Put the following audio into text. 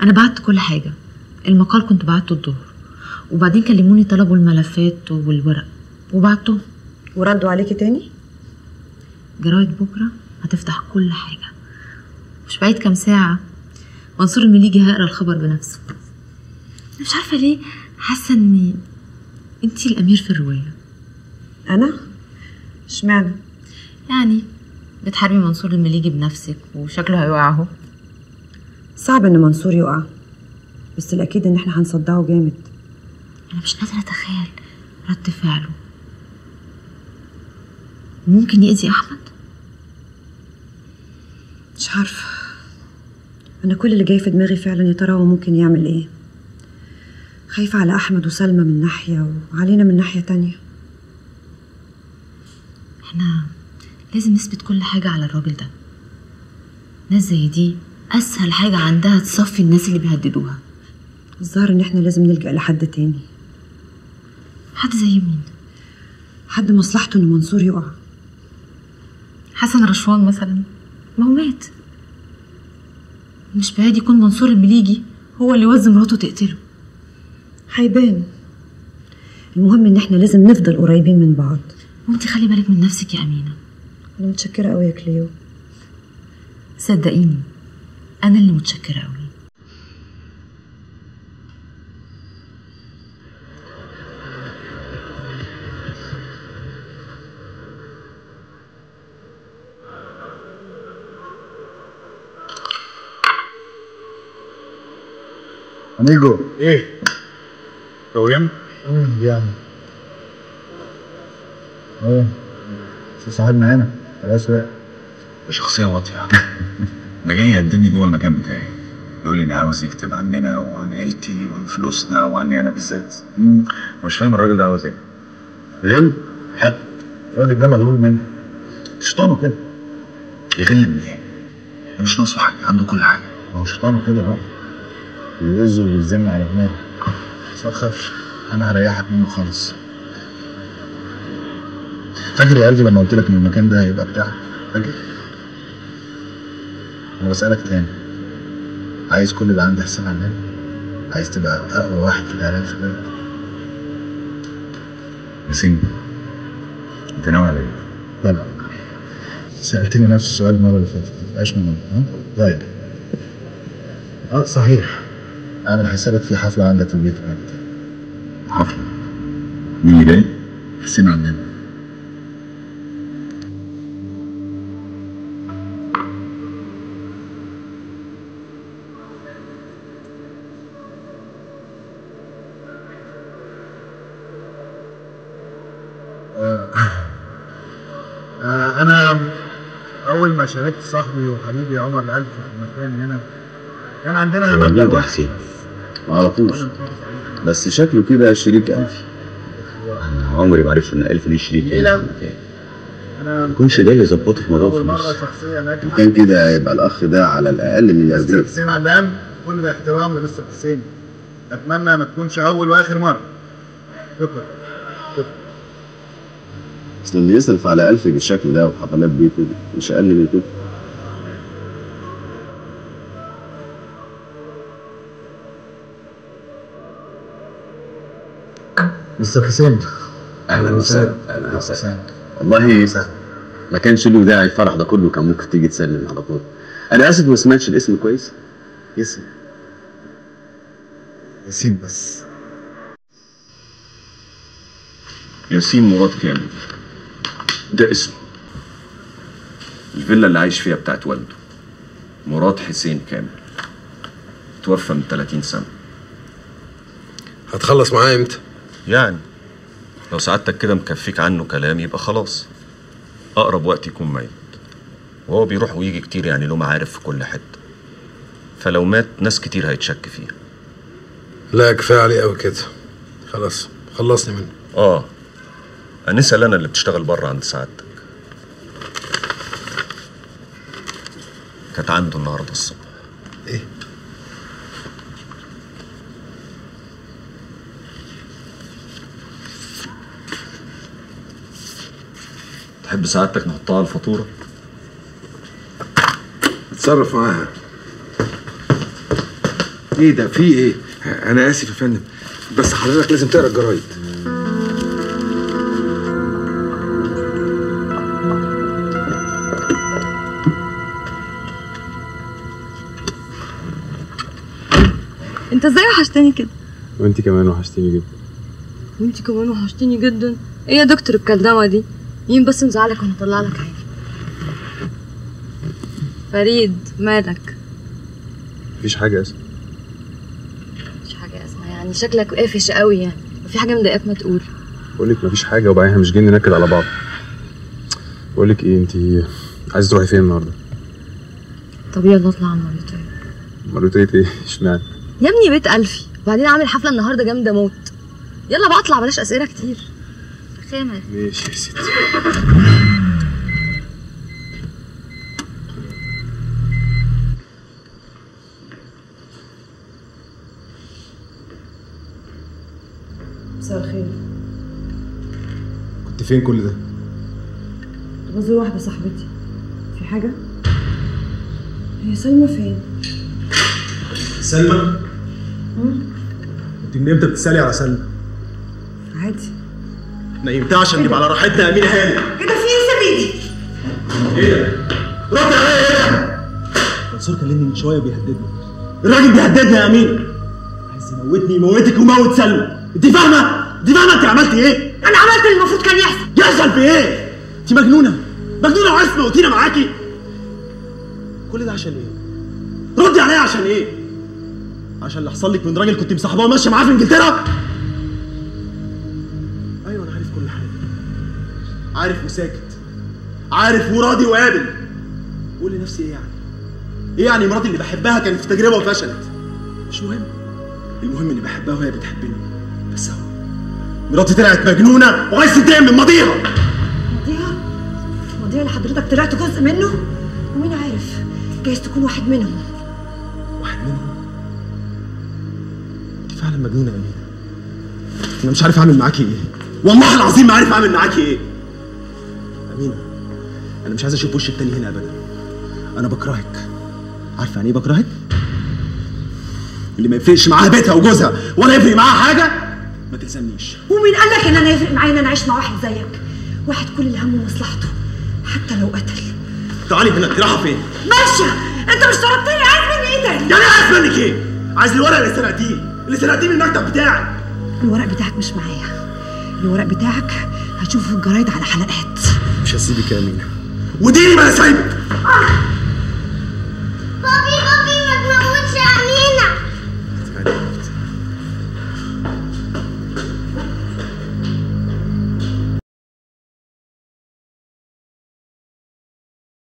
انا بعت كل حاجه المقال كنت بعته الظهر وبعدين كلموني طلبوا الملفات والورق وبعتهم وردوا عليكي تاني جرايد بكره هتفتح كل حاجه مش بعيد كام ساعه منصور المليجي هيقرا الخبر بنفسه أنا مش عارفه ليه حاسه اني انتي الامير في الروايه انا اشمعنى يعني بتحاربي منصور المليجي بنفسك وشكله هيوقع اهو صعب ان منصور يقع بس الاكيد ان احنا هنصدعه جامد انا مش قادره اتخيل رد فعله ممكن يأذي احمد مش عارفه انا كل اللي جاي في دماغي فعلا يا ترى هو ممكن يعمل ايه خايفه على احمد وسلمى من ناحيه وعلينا من ناحيه تانية احنا لازم نثبت كل حاجه على الراجل ده ناس زي دي اسهل حاجه عندها تصفي الناس اللي بيهددوها الظاهر ان احنا لازم نلجأ لحد تاني حد زي مين حد مصلحته ان منصور يقع حسن رشوان مثلا ما هو مات مش بعيد يكون منصور المليجي هو اللي وزن مراته تقتله هيبان المهم ان احنا لازم نفضل قريبين من بعض وانت خلي بالك من نفسك يا امينه انا متشكره قوي يا كليو صدقيني انا اللي متشكره قوي Amigo. ايه todo bien امم يعني ايه في صاحبنا هنا خلاص بقى ده شخصية واطية ده جاي يهددني جوه المكان بتاعي يقول لي اني عاوز يكتب عننا وعن عيلتي وعن فلوسنا وعني انا بالذات مش فاهم الراجل ده عاوز ايه غل حق الراجل ده مغلول منه شيطانه كده يغل من ايه؟ ده مش ناقصه حاجة عنده كل حاجة ما هو شيطانه كده بقى بيوز وبيزن على دماغه بس ما تخافش انا هريحك منه خالص فاكر يا قلبي لما قلت لك ان المكان ده هيبقى بتاعك فاكر؟ انا بسألك تاني عايز كل اللي عندي حساب على النت عايز تبقى اقوى واحد في الاعلام في البلد ياسين انت ناوي على ايه؟ لا لا سألتني نفس السؤال المرة اللي فاتت متبقاش من ها؟ طيب اه صحيح اعمل حسابك في حفلة عندك في البيت بعد كده حفلة مين اللي جاي؟ حسين عندنا آه، انا اول ما شاركت صاحبي وحبيبي عمر الالف في المكان هنا كان عندنا موجود مبدأ يا واحد حسين ما اعرفوش بس شكله كده شريك ألفي أنا عمري ما عرفت إن ألف ليه شريك إيه لا؟ هنا في المكان. انا ما يكونش جاي يظبطه في موضوع اول مره الفلوس شخصيا هناك كان كده يبقى الأخ ده على الأقل من مستر يزيد حسين علام كل الاحترام لمستر حسين اتمنى ما تكونش اول واخر مره شكرا أصل اللي يصرف على ألف بالشكل ده وحفلات بيته مش أقل من كده مستر حسين أهلا وسهلا أهلا أهلا وسهلا وسهلا والله ما كانش له داعي الفرح ده كله كان ممكن تيجي تسلم على طول أنا آسف ما سمعتش الاسم كويس ياسين ياسين بس ياسين مراد كامل ده اسمه الفيلا اللي عايش فيها بتاعت والده مراد حسين كامل توفى من 30 سنة هتخلص معاه امتى؟ يعني لو سعادتك كده مكفيك عنه كلام يبقى خلاص أقرب وقت يكون ميت وهو بيروح ويجي كتير يعني له معارف في كل حتة فلو مات ناس كتير هيتشك فيه لا كفايه عليه قوي كده خلاص خلصني منه اه أنسة لنا اللي بتشتغل بره عند سعادتك كانت عنده النهارده الصبح ايه تحب سعادتك نحطها على الفاتورة؟ اتصرف معاها ايه ده في ايه انا اسف يا فندم بس حضرتك لازم تقرا الجرايد انت ازاي وحشتني كده وانت كمان وحشتيني جدا وانت كمان وحشتني جدا ايه يا دكتور الكلدمه دي مين بس مزعلك وانا اطلع لك حاجه فريد مالك مفيش حاجه اسمها مش حاجه اسمها يعني شكلك قافش قوي يعني وفي حاجه مضايقاك ما تقول بقول لك مفيش حاجه وبعدين مش جايين ننكد على بعض بقول لك ايه انت عايزه تروحي فين النهارده طب يلا اطلع على المريطية مرتين ايه اشمعنى يا ابني بيت الفي وبعدين عامل حفله النهارده جامده موت يلا بقى اطلع بلاش اسئله كتير خامل ماشي يا ستي مساء الخير كنت فين كل ده كنت بزور واحدة صاحبتي في حاجة؟ هي سلمى فين؟ سلمى انت من امتى بتسالي على سلمى؟ عادي نيمتها عشان نبقى على راحتنا يا امينه هاني ايه ده في ايه سبيدي؟ ايه ده؟ رد عليا ايه ده؟ منصور كلمني من شويه بيهددني الراجل بيهددني يا امينه عايز يموتني يموتك ويموت سلمى انت فاهمه؟ انت فاهمه انت عملتي ايه؟ انا عملت اللي المفروض كان يحصل يحصل في ايه؟ انت مجنونه مجنونه وعايز تموتينا معاكي كل ده عشان ايه؟ ردي عليا عشان ايه؟ عشان اللي حصل لك من راجل كنت مصاحباه وماشيه معاه في انجلترا؟ ايوه انا عارف كل حاجه عارف وساكت عارف وراضي وقابل بقول لنفسي ايه يعني؟ ايه يعني مراتي اللي بحبها كانت في تجربه وفشلت؟ مش مهم المهم اني بحبها وهي بتحبني بس اهو مراتي طلعت مجنونه وعايز تنتقم من ماضيها ماضيها ماضيها اللي حضرتك طلعت جزء منه ومين عارف جايز تكون واحد منهم واحد منهم انت فعلا مجنونه يا امينه انا مش عارف اعمل معاكي ايه والله العظيم ما عارف اعمل معاكي ايه امينه انا مش عايز اشوف وشك تاني هنا ابدا انا بكرهك عارفه يعني ايه بكرهك اللي ما يفرقش معاها بيتها وجوزها ولا يفرق معاها حاجه ما تلزمنيش ومين قال لك ان انا يفرق معايا ان انا اعيش مع واحد زيك واحد كل اللي همه مصلحته حتى لو قتل تعالي هنا انت رايحه فين ماشي انت مش طلبتني عايز مني ايه تاني يعني عايز منك ايه عايز الورق اللي سرقتيه اللي سرقتيه من المكتب بتاعي الورق بتاعك مش معايا الورق بتاعك هتشوفه في الجرايد على حلقات مش هسيبك يا امينه وديني ما انا سايبك